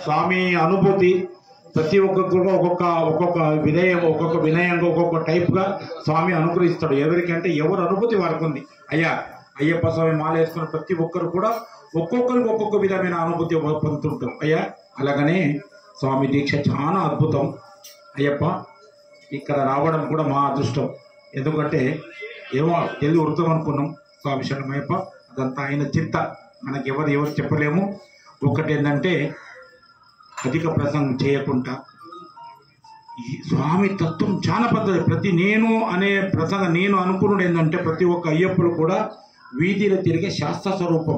స్వామి అనుభూతి ప్రతి ఒక్కరికి కూడా ఒక్కొక్క ఒక్కొక్క వినయం ఒక్కొక్క వినయంగా ఒక్కొక్క టైప్గా స్వామి అనుగ్రహిస్తాడు ఎవరికంటే ఎవరు అనుభూతి వారికి ఉంది అయ్యా అయ్యప్ప స్వామి మాల వేసుకున్న ప్రతి ఒక్కరు కూడా ఒక్కొక్కరికి ఒక్కొక్క విధమైన అనుభూతి పొందుతుంటారు అయ్యా అలాగనే స్వామి దీక్ష చాలా అద్భుతం అయ్యప్ప ఇక్కడ రావడం కూడా మా అదృష్టం ఎందుకంటే ఏమో వెళ్ళి వృతం అనుకున్నాం స్వామి శరణమయ్యప్ప అదంతా ఆయన చింత మనకి ఎవరు ఎవరు చెప్పలేము ఒకటి ఏంటంటే అధిక ప్రసంగం చేయకుండా ఈ స్వామి తత్వం చాలా పద్ధతి ప్రతి నేను అనే ప్రసంగం నేను అనుకున్నది ఏంటంటే ప్రతి ఒక్క అయ్యప్పలు కూడా వీధిలో తిరిగే శాస్త్ర స్వరూపం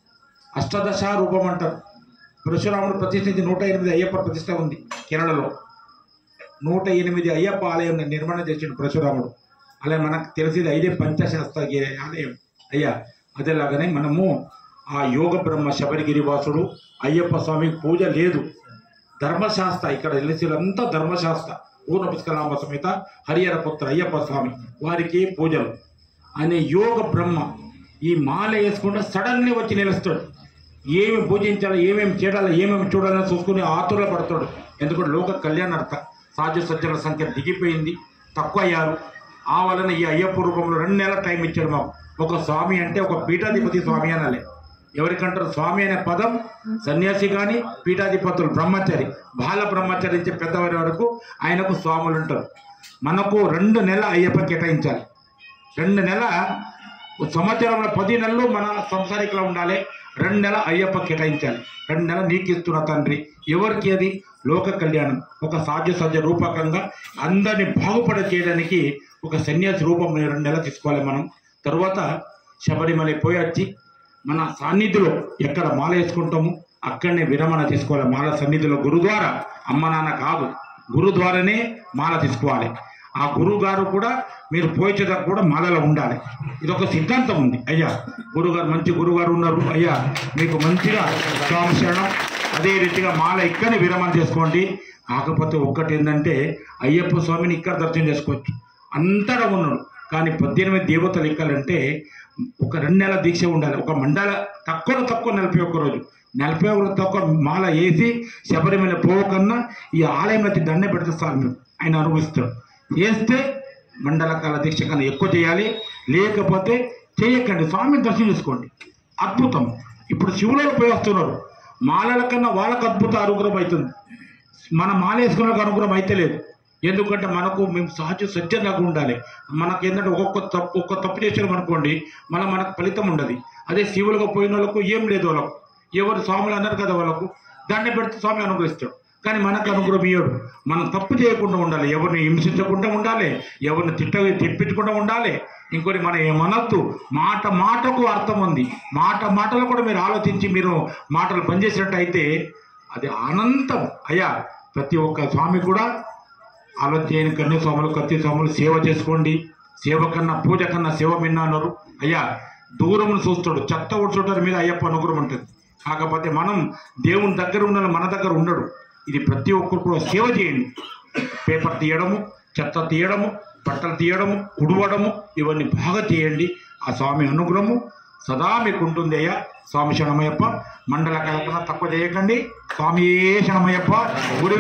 అష్టదశ రూపం అంటారు పరశురాముడు ప్రతిష్ఠించి నూట ఎనిమిది అయ్యప్ప ప్రతిష్ట ఉంది కేరళలో నూట ఎనిమిది అయ్యప్ప ఆలయం నిర్మాణం చేసిండు పరశురాముడు అలా మనకు తెలిసేది ఐదే పంచశాస్త్ర ఆలయం అయ్యా అదేలాగానే మనము ఆ యోగ బ్రహ్మ శబరిగిరివాసుడు అయ్యప్ప స్వామికి పూజ లేదు ధర్మశాస్త్ర ఇక్కడ తెలిసేదంతా ధర్మశాస్త్ర పూర్ణ పుష్కరామ సమేత హరిహర పుత్ర అయ్యప్ప స్వామి వారికి పూజలు అనే యోగ బ్రహ్మ ఈ మాల వేసుకుంటే సడన్లీ వచ్చి నిలుస్తాడు ఏమి పూజించాలి ఏమేమి చేయాలి ఏమేమి చూడాలని చూసుకుని ఆతుర పడతాడు ఎందుకంటే లోక కళ్యాణార్థ సాధు సజ్జల సంఖ్య దిగిపోయింది తక్కువ అయ్యారు ఆ వలన ఈ అయ్యప్ప రూపంలో రెండు నెలల టైం ఇచ్చాడు మాకు ఒక స్వామి అంటే ఒక పీఠాధిపతి స్వామి అనాలి ఎవరికంటారు స్వామి అనే పదం సన్యాసి కానీ పీఠాధిపతులు బ్రహ్మచారి బాల బ్రహ్మచారి నుంచి పెద్దవారి వరకు ఆయనకు స్వాములు ఉంటారు మనకు రెండు నెలల అయ్యప్ప కేటాయించాలి రెండు నెల సంవత్సరంలో పది నెలలు మన సంసారికలో ఉండాలి రెండు నెల అయ్యప్ప కేటాయించాలి రెండు నెల నీకు ఇస్తున్న తండ్రి ఎవరికి అది లోక కళ్యాణం ఒక సాధ్య సజ్జ రూపకంగా అందరినీ బాగుపడ చేయడానికి ఒక సన్యాసి రూపం రెండు నెలలు తీసుకోవాలి మనం తర్వాత శబరిమల పోయి వచ్చి మన సాన్నిధిలో ఎక్కడ మాల వేసుకుంటాము అక్కడనే విరమణ తీసుకోవాలి మాల సన్నిధిలో గురుద్వారా అమ్మ నాన్న కాదు గురుద్వారానే మాల తీసుకోవాలి ఆ గురువు గారు కూడా మీరు పోయేదాకా కూడా మాలలో ఉండాలి ఇది ఒక సిద్ధాంతం ఉంది అయ్యా గురుగారు మంచి గురుగారు ఉన్నారు అయ్యా మీకు మంచిగా స్వామి శరణం అదే రీతిగా మాల ఇక్కడనే విరమణ చేసుకోండి కాకపోతే ఒక్కటి ఏంటంటే అయ్యప్ప స్వామిని ఇక్కడ దర్శనం చేసుకోవచ్చు అంతటా ఉన్నాడు కానీ పద్దెనిమిది దేవతలు ఎక్కాలంటే ఒక రెండు నెలల దీక్ష ఉండాలి ఒక మండల తక్కువ తక్కువ నలభై ఒక్క రోజు నలభై ఒక్క తక్కువ మాల వేసి శబరిమల పోవకన్నా ఈ ఆలయంలో వచ్చి దండ పెడితే చాలు మీరు ఆయన అనుభవిస్తాడు వేస్తే మండల కాల దీక్ష కన్నా ఎక్కువ చేయాలి లేకపోతే చేయకండి స్వామిని దర్శనం చేసుకోండి అద్భుతం ఇప్పుడు శివులలో పోయి వస్తున్నారు మాలల కన్నా వాళ్ళకు అద్భుత అనుగ్రహం అవుతుంది మన మాల వేసుకున్న వాళ్ళకి అనుగ్రహం అయితే లేదు ఎందుకంటే మనకు మేము సహజ సజ్జనలాగా ఉండాలి మనకు ఏంటంటే ఒక్కొక్క తప్పు ఒక్క తప్పు చేసాం అనుకోండి మళ్ళీ మనకు ఫలితం ఉండదు అదే శివులుగా పోయిన వాళ్ళకు ఏం లేదు వాళ్ళకు ఎవరు స్వాములు అన్నారు కదా వాళ్ళకు దాన్ని పెడితే స్వామి అనుగ్రహిస్తాడు కానీ మనకు అనుగ్రహం ఇయ్యడు మనం తప్పు చేయకుండా ఉండాలి ఎవరిని హింసించకుండా ఉండాలి ఎవరిని తిట్ట తిప్పించకుండా ఉండాలి ఇంకోటి మనం ఏమనొద్దు మాట మాటకు అర్థం ఉంది మాట మాటలు కూడా మీరు ఆలోచించి మీరు మాటలు పనిచేసినట్టయితే అది అనంతం అయ్యా ప్రతి ఒక్క స్వామి కూడా ఆలోచన కన్య స్వాములు కత్తి స్వాములు సేవ చేసుకోండి సేవ కన్నా పూజ కన్నా సేవ మిన్నా అన్నారు అయ్యా దూరం చూస్తాడు చెత్త ఊడ్చుంటారు మీద అయ్యప్ప అనుగ్రహం ఉంటుంది కాకపోతే మనం దేవుని దగ్గర ఉన్న మన దగ్గర ఉండడు ఇది ప్రతి ఒక్కరు కూడా సేవ చేయండి పేపర్ తీయడము చెత్త తీయడము బట్టలు తీయడము ఉడవడము ఇవన్నీ బాగా చేయండి ఆ స్వామి అనుగ్రహము సదా మీకు ఉంటుంది అయ్యా స్వామి శరణమయ్యప్ప మండల కల్పన తక్కువ చేయకండి స్వామి శరణమయ్యప్ప గుడి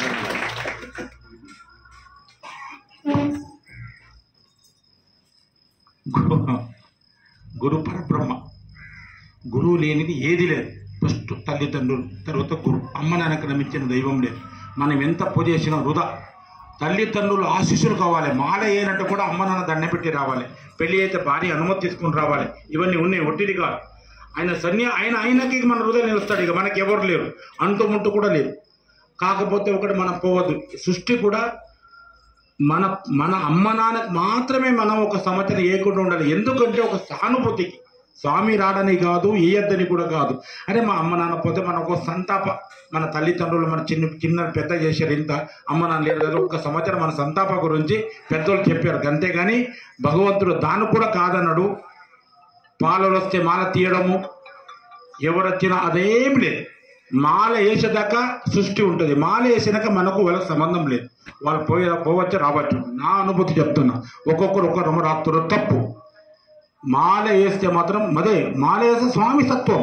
గురు గురు పరబ్రహ్మ గురువు లేనిది ఏది లేదు ఫస్ట్ తల్లిదండ్రులు తర్వాత గురు అమ్మ నాన్నకు నమ్మించిన దైవం లేదు మనం ఎంత పూజ చేసినా వృధా తల్లిదండ్రులు ఆశీస్సులు కావాలి మాల ఏనంటే కూడా అమ్మ నాన్న దండ పెట్టి రావాలి పెళ్లి అయితే భార్య అనుమతి తీసుకుని రావాలి ఇవన్నీ ఉన్నాయి ఒట్టిది కాదు ఆయన సన్యా ఆయన ఆయనకి మన హృదయం నిలుస్తాడు ఇక మనకి ఎవరు లేరు అంటూ ముంటూ కూడా లేదు కాకపోతే ఒకటి మనం పోవద్దు సృష్టి కూడా మన మన అమ్మ నాన్నకు మాత్రమే మనం ఒక సంవత్సరం ఏకుండా ఉండాలి ఎందుకంటే ఒక సానుభూతికి స్వామి రాడని కాదు వేయద్దని కూడా కాదు అరే మా అమ్మ నాన్న పోతే మన ఒక సంతాప మన తల్లిదండ్రులు మన చిన్న చిన్న పెద్ద చేశారు ఇంత అమ్మ నాన్న లేరు కదా ఒక సంవత్సరం మన సంతాప గురించి పెద్దోళ్ళు చెప్పారు అంతేగాని భగవంతుడు దాన్ని కూడా కాదన్నాడు పాలలు వస్తే మాల తీయడము ఎవరొచ్చినా అదేం లేదు మాల వేసేదాకా సృష్టి ఉంటుంది మాల వేసినాక మనకు వాళ్ళకి సంబంధం లేదు వాళ్ళు పోయి పోవచ్చు రావచ్చు నా అనుభూతి చెప్తున్నా ఒక్కొక్కరు ఒక్కరు రాత్రులు తప్పు మాల వేస్తే మాత్రం అదే మాల వేస్తే స్వామి తత్వం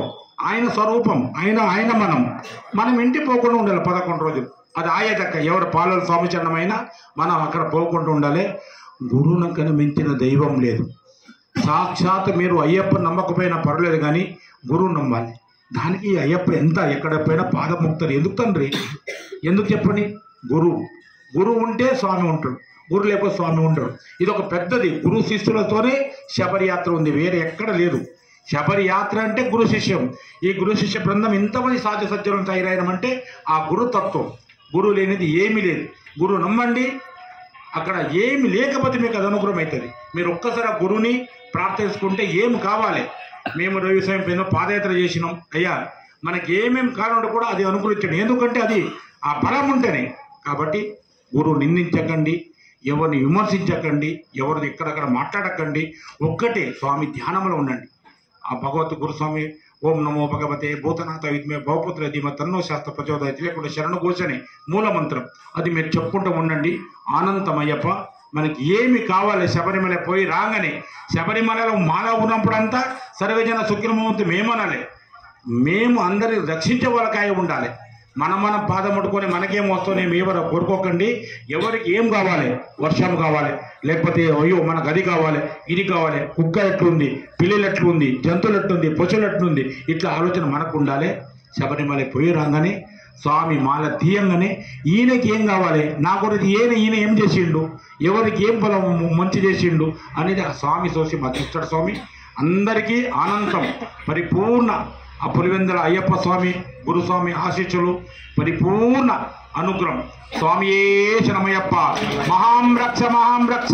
ఆయన స్వరూపం ఆయన ఆయన మనం మనం ఇంటి పోకుండా ఉండాలి పదకొండు రోజులు అది ఆయదక్క ఎవరు పాలల స్వామిచరణమైనా మనం అక్కడ పోకుండా ఉండాలి గురువునకన మించిన దైవం లేదు సాక్షాత్ మీరు అయ్యప్ప నమ్మకపోయినా పర్లేదు కానీ గురువు నమ్మాలి దానికి అయ్యప్ప ఎంత ఎక్కడ పోయినా పాదముక్తారు ఎందుకు తండ్రి ఎందుకు చెప్పండి గురువు గురువు ఉంటే స్వామి ఉంటాడు గురు లేకపోతే స్వామి ఉండడు ఇది ఒక పెద్దది గురు శిష్యులతోనే శబరియాత్ర ఉంది వేరే ఎక్కడ లేదు శబరియాత్ర అంటే గురు శిష్యం ఈ గురు శిష్య బృందం ఇంతమంది సాధ్య సజ్జలను తయారైనమంటే ఆ గురుతత్వం గురువు లేనిది ఏమీ లేదు గురువు నమ్మండి అక్కడ ఏమి లేకపోతే మీకు అది అనుగ్రహం అవుతుంది మీరు ఒక్కసారి ఆ గురువుని ప్రార్థించుకుంటే ఏం కావాలి మేము రవి స్వామి పైన పాదయాత్ర చేసినాం అయ్యా మనకి ఏమేమి కావాలంటే కూడా అది అనుకూలించండి ఎందుకంటే అది ఆ బలం ఉంటేనే కాబట్టి గురువు నిందించకండి ఎవరిని విమర్శించకండి ఎవరిని ఎక్కడక్కడ మాట్లాడకండి ఒక్కటే స్వామి ధ్యానంలో ఉండండి ఆ భగవత్ గురుస్వామి ఓం నమో భగవతే భూతనాథ విద్మే భవపుత్ర ధీమ తన్నో శాస్త్ర ప్రచోదయ లేకుండా శరణు ఘోషనే మూల మంత్రం అది మీరు చెప్పుకుంటూ ఉండండి ఆనందమయ్యప్ప మనకి ఏమి కావాలి శబరిమల పోయి రాగానే శబరిమలలో మాల ఉన్నప్పుడంతా సర్వజన సుఖినమవంతు మేమనాలి మేము అందరిని రక్షించే వాళ్ళకాయ ఉండాలి మనం మనం పాదం పట్టుకొని మనకేం వస్తుంది ఎవరు కోరుకోకండి ఎవరికి ఏం కావాలి వర్షం కావాలి లేకపోతే అయ్యో మనకు అది కావాలి ఇది కావాలి కుక్క ఎట్లుంది పిల్లలు ఎట్లుంది జంతువులు ఎట్లుంది పశువులు ఎట్లుంది ఇట్లా ఆలోచన మనకు ఉండాలి శబరిమల పోయి రాగానే స్వామి మాల తీయంగానే ఈయనకి ఏం కావాలి నా కొరకు ఈయన ఈయన ఏం చేసిండు ఎవరికి ఏం ఫలం మంచి చేసిండు అనేది ఆ స్వామి సోసి మధ్యస్తాడు స్వామి అందరికీ ఆనందం పరిపూర్ణ ఆ పులివెందుల అయ్యప్ప స్వామి గురుస్వామి ఆశీస్సులు పరిపూర్ణ అనుగ్రహం స్వామియే శనమయ్యప్ప మహాం రక్ష మహాం రక్ష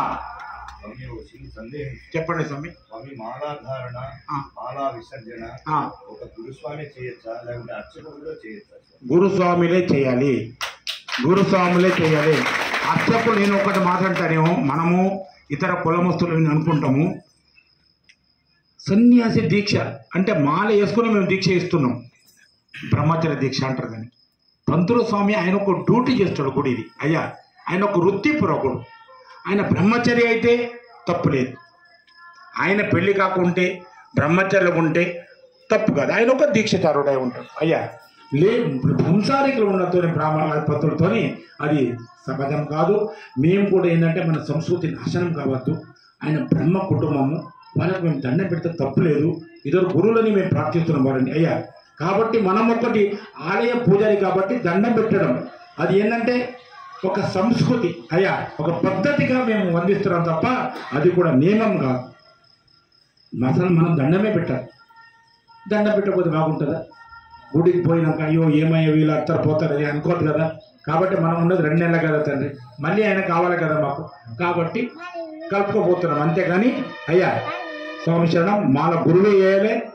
స్వామి ఒక చిన్న సందేహం చెప్పండి స్వామి స్వామి మాలాధారణ ఆ. మాలా విసర్జన ఆ, ఒక గురుస్వామి చేయొచ్చా లేకుంటే అర్చకుడు కూడా చేయొచ్చా గురుస్వామిలే చేయాలి గురుస్వాములే చేయాలి అర్చకులు నేను ఒకటి మాట్లాడతానేమో మనము ఇతర కులమస్తులు అనుకుంటాము సన్యాసి దీక్ష అంటే మాల వేసుకుని మేము దీక్ష ఇస్తున్నాం బ్రహ్మచర్య దీక్ష అంటారు కానీ పంతుల స్వామి ఆయన ఒక డ్యూటీ చేస్తాడు గుడి ఇది అయ్యా ఆయన ఒక వృత్తిపూర్వకుడు ఆయన బ్రహ్మచర్య అయితే తప్పు లేదు ఆయన పెళ్లి కాకుంటే బ్రహ్మచర్యం ఉంటే తప్పు కాదు ఆయన ఒక దీక్షచారుడై ఉంటాడు అయ్యా లే సంసారికులు ఉన్నతో బ్రాహ్మణ పత్రులతోని అది సహజం కాదు మేము కూడా ఏంటంటే మన సంస్కృతి నాశనం కావద్దు ఆయన బ్రహ్మ కుటుంబము వాళ్ళకి మేము దండం పెడితే తప్పు లేదు ఇద్దరు గురువులని మేము ప్రార్థిస్తున్నాం వారండి అయ్యా కాబట్టి మనం ఒకటి ఆలయ పూజారి కాబట్టి దండం పెట్టడం అది ఏంటంటే ఒక సంస్కృతి అయ్యా ఒక పద్ధతిగా మేము వందిస్తున్నాం తప్ప అది కూడా నియమం కాదు అసలు మనం దండమే పెట్టాలి దండం పెట్టకపోతే బాగుంటుందా గుడికి పోయినాక అయ్యో ఏమయ్యో వీళ్ళు అత్తరు పోతారు అది అనుకోదు కదా కాబట్టి మనం ఉన్నది రెండు నెలలు కదా తండ్రి మళ్ళీ ఆయన కావాలి కదా మాకు కాబట్టి కలుపుకోబోతున్నాం అంతేగాని అయ్యా స్వామి శరణం మాల గురువే వేయాలి